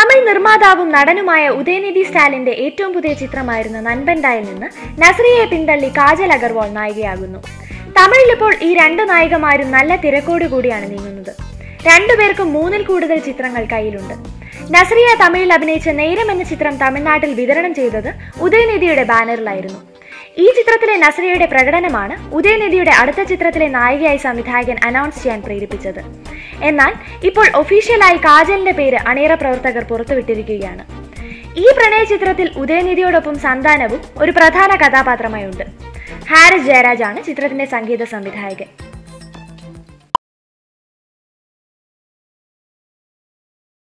തമിഴ് നിർമ്മാതാവും നടനുമായ ഉദയനിധി സ്റ്റാലിന്റെ ഏറ്റവും പുതിയ ചിത്രമായിരുന്ന നൻപെൻഡായിൽ നിന്ന് നസ്രിയയെ പിന്തള്ളി കാജൽ അഗർവാൾ നായികയാകുന്നു തമിഴിൽ ഇപ്പോൾ ഈ രണ്ട് നായികമാരും നല്ല തിരക്കോട് കൂടിയാണ് നീങ്ങുന്നത് രണ്ടുപേർക്കും മൂന്നിൽ കൂടുതൽ ചിത്രങ്ങൾ കയ്യിലുണ്ട് നസ്രിയ തമിഴിൽ അഭിനയിച്ച നേരം എന്ന ചിത്രം തമിഴ്നാട്ടിൽ വിതരണം ചെയ്തത് ഉദയനിധിയുടെ ബാനറിലായിരുന്നു ഈ ചിത്രത്തിലെ നസ്രിയയുടെ പ്രകടനമാണ് ഉദയനിധിയുടെ അടുത്ത ചിത്രത്തിലെ നായികയായി സംവിധായകൻ അനൗൺസ് ചെയ്യാൻ പ്രേരിപ്പിച്ചത് എന്നാൽ ഇപ്പോൾ ഒഫീഷ്യലായി കാജലിന്റെ പേര് അണിയറ പ്രവർത്തകർ പുറത്തുവിട്ടിരിക്കുകയാണ് ഈ പ്രണയ ചിത്രത്തിൽ ഉദയനിധിയോടൊപ്പം സന്താനവും ഒരു പ്രധാന കഥാപാത്രമായി ഉണ്ട് ഹാരിസ് ജയരാജാണ് ചിത്രത്തിന്റെ സംഗീത സംവിധായകൻ